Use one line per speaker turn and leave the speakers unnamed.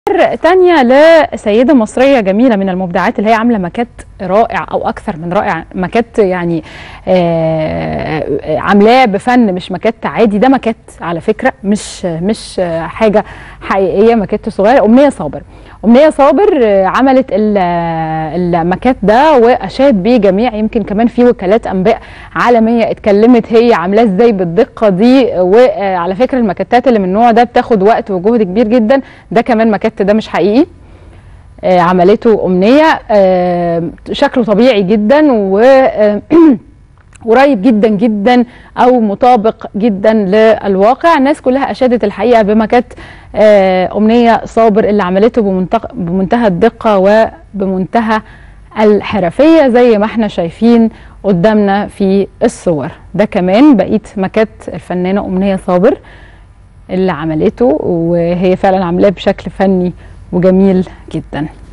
تانية لسيدة مصرية جميلة من المبدعات اللي هي عاملة ماكات رائع أو أكثر من رائع ماكات يعني آه، عاملاه بفن مش ماكات عادي ده ماكات على فكرة مش مش حاجة حقيقية ماكات صغيرة أمنية صابر أمنية صابر آه، عملت ال- الماكات ده وأشاد بيه جميع يمكن كمان في وكالات أنباء عالمية اتكلمت هي عاملاه ازاي بالدقة دي وعلى فكرة الماكتات اللي من النوع ده بتاخد وقت وجهد كبير جدا ده كمان ماكت ده مش حقيقي آه، عملته أمنية آه، شكله طبيعي جدا و آه، قريب جدا جدا او مطابق جدا للواقع الناس كلها اشادت الحقيقه بماكات آه، امنيه صابر اللي عملته بمنتق- بمنتهى الدقه وبمنتهى الحرفيه زي ما احنا شايفين قدامنا في الصور ده كمان بقيت ماكات الفنانه امنيه صابر اللي عملته وهي فعلا عاملاه بشكل فني وجميل جدا